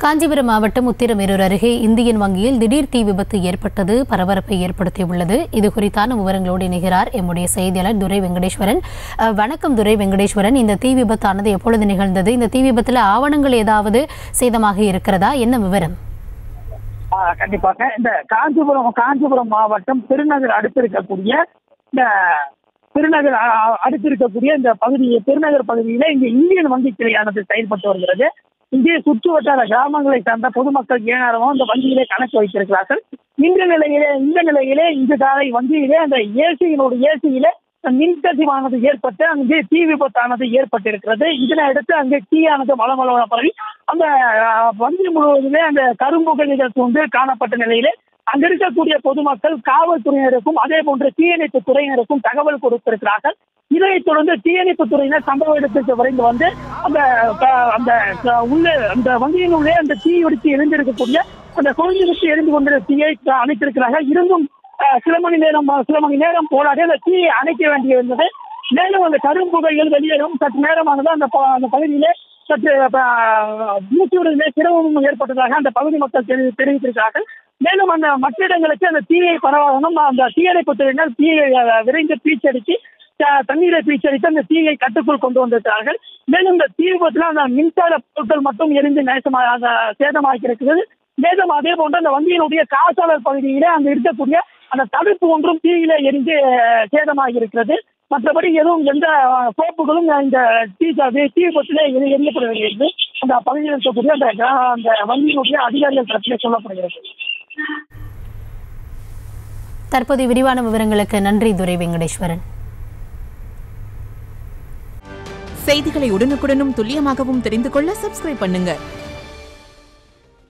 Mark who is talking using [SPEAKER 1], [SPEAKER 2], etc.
[SPEAKER 1] காஞ்சிபுரம் மாவட்டம் உத்திரமேரூர் அருகே இந்தியன் வங்கியில் திடீர் தீ விபத்து ஏற்பட்டது பரபரப்பை ஏற்படுத்தியுள்ளது இது குறித்தான விவரங்களோடு இணைகிறார் எம்முடைய செய்தியாளர் துரை வெங்கடேஸ்வரன் அஹ், வணக்கம் துரை வெங்கடேஸ்வரன் இந்த தீ விபத்தானது எப்பொழுது நிகழ்ந்தது இந்த தீ விபத்தில் ஆவணங்கள் ஏதாவது சேதமாகி இருக்கிறதா என்ன விவரம்
[SPEAKER 2] ஆ, கண்டிப்பாக இந்த காஞ்சிபுரம் காஞ்சிபுரம் மாவட்டம் திருநகர் அடுத்து இருக்கக்கூடிய இந்த திருநகர் அ- அ- அடுத்து இருக்கக்கூடிய இந்த பகுதி திருநகர் பகுதியில இங்க இந்தியன் வங்கி கிளையானது செயல்பட்டு வருகிறது இங்கே சுற்று வட்டார கிராமங்களை சார்ந்த பொதுமக்கள் ஏனாரமும் இந்த வங்கியிலே கணக்கு வைத்திருக்கிறார்கள் இந்த நிலையிலே இந்த நிலையிலே இன்று காலை வங்கியிலே அந்த ஏசியினுடைய ஏசியிலே மின்கசிவானது ஏற்பட்டு அங்கே தீ விபத்தானது ஏற்பட்டிருக்கிறது இதனை அடுத்து அங்கே தீயானது மலமளவன பரவி அந்த அஹ், வங்கி முழுவதுமே அந்த கரும்புகைகள் வந்து காணப்பட்ட நிலையிலே அங்க இருக்கக்கூடிய பொதுமக்கள் காவல்துறையினருக்கும் அதே போன்று தீயணைப்பு துறையினருக்கும் தகவல் கொடுத்திருக்கிறார்கள் இதைத் தொடர்ந்து தீயணைப்பு துறையினர் சம்பவ இடத்திற்கு விரைந்து வந்து அந்த க- அந்த க- உள்ளே அந்த வங்கியின் உள்ளே அந்த தீ வெடித்து எரிந்திருக்கக்கூடிய அந்த குறைஞ்சு விட்டு எரிந்து கொண்டிருந்த தீயை க- அணைத்திருக்கிறார்கள் இருந்தும் அஹ், சில மணி நேரம் சில மணி நேரம் போராடி அந்த தீயை அணைக்க வேண்டியிருந்தது மேலும் அந்த கரும்புகைகள் வெளியேறும் சற்று நேரமானது அந்த ப- அந்த பகுதியிலே சற்று அஹ், மூச்சு விடுதலே சிரமமும் ஏற்பட்டதாக அந்த பகுதி மக்கள் தெரி- தெரிவித்திருக்கிறார்கள் மேலும் அந்த மற்ற இடங்களுக்கு அந்த தீயை பரவாகணும் அந்த தீயணைப்பு துறையினர் தீயை அஹ், விரைந்து பீச்சடித்து த- தண்ணீரை பீச்சடித்து அந்த தீயை கட்டுக்குள் கொண்டு வந்திருக்கிறார்கள் மேலும் இந்த தீ விபத்துல அந்த மின்சார பொருட்கள் மட்டும் எரிந்து நேசமாக சேதமாகி இருக்கிறது மேலும் அதே போன்று அந்த வங்கியினுடைய காசாளர் பகுதியிலே அங்க இருக்கக்கூடிய அந்த தடுப்பு ஒன்றும் தீயிலே எரிந்து அஹ், சேதமாகி இருக்கிறது மற்றபடி எதுவும் எந்த அஹ், கோப்புகளும் இந்த தீ தீ விபத்திலே எரி- எரியப்படவில்லை அந்த பகுதியில் இருக்கக்கூடிய அந்த கிரா- அந்த வங்கியினுடைய அதிகாரிகள் தரப்பிலே சொல்லப்படுகிறது
[SPEAKER 1] தற்போதைய விரிவான விவரங்களுக்கு நன்றி துரை வெங்கடேஸ்வரன்
[SPEAKER 3] செய்திகளை உடனுக்குடனும் துல்லியமாகவும் தெரிந்து கொள்ள சப்ஸ்கிரைப் பண்ணுங்க